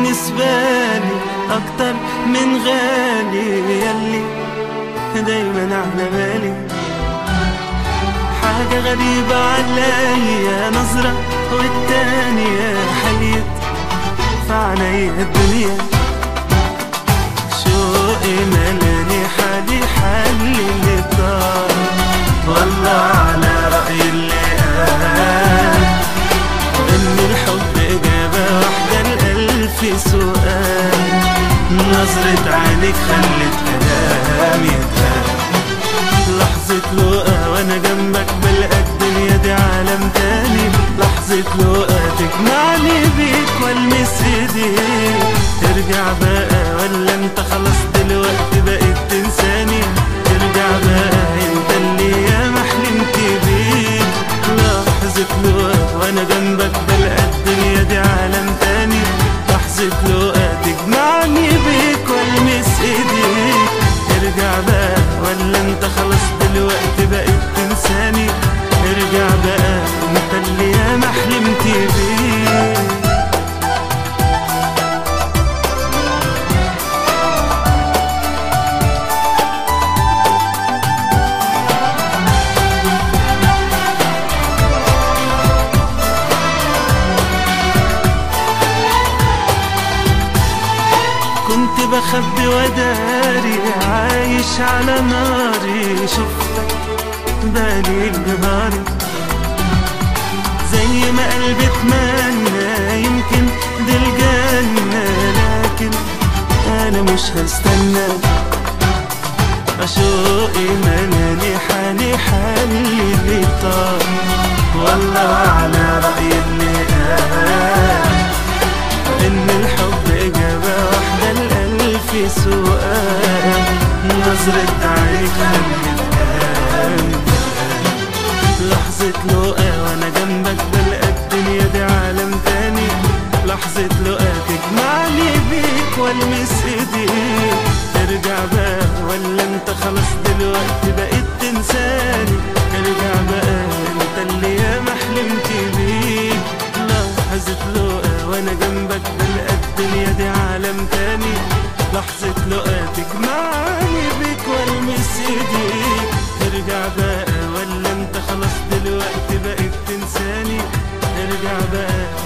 بالنسبة لي أكتر من غالي يلي دايما على بالي حاجة غريبة عليا نظرة والتانية حيت في عينيا الدنيا شوقي ملاني حالي حل اللي طار والله على رأي اللي قال إن الحب إجابة واحدة لألف سؤال نظرة عينك خلت كلامي يتقال لحظة لقا وانا جنبك بلقى الدنيا دي عالم تاني لحظة لقا تجمعني بيك والمس ايديك ترجع بقى ولا انت خلاص دلوقتي بقيت تنساني ترجع بقى انت اللي ياما حلمت بيك لحظة لقا وانا جنبك بلقى الدنيا دي عالم تاني لحظة لقا تجمعني بيك والمس ايديك ارجع بقى ولا انت خلاص دلوقتي بقيت تنساني ارجع بقى انت اللي ياما حلمت بيه كنت بخبي وداري عايش على ناري شفتك بالي نهاري زي ما قلبي اتمنى يمكن دي الجنة لكن أنا مش هستنى شوقي ملاني حالي حالي اللي طار والله على رأي اللي قال إن الحب إجابة واحدة لألف سؤال نظرة عينك خلت كلامي لحظة لقا وأنا جنبك بلقى الدنيا دي عالم تاني لحظة لقا تجمعني بيك والمس ايديك ترجع بقى ولا انت خلاص دلوقتي بقيت تنساني ارجع بقى انت اللي ياما حلمت بيك لحظة لقا وانا جنبك بلقى الدنيا دي عالم تاني لحظة لقا تجمعني بيك والمس ايديك ارجع بقى ولا انت خلاص دلوقتي بقيت تنساني ارجع بقى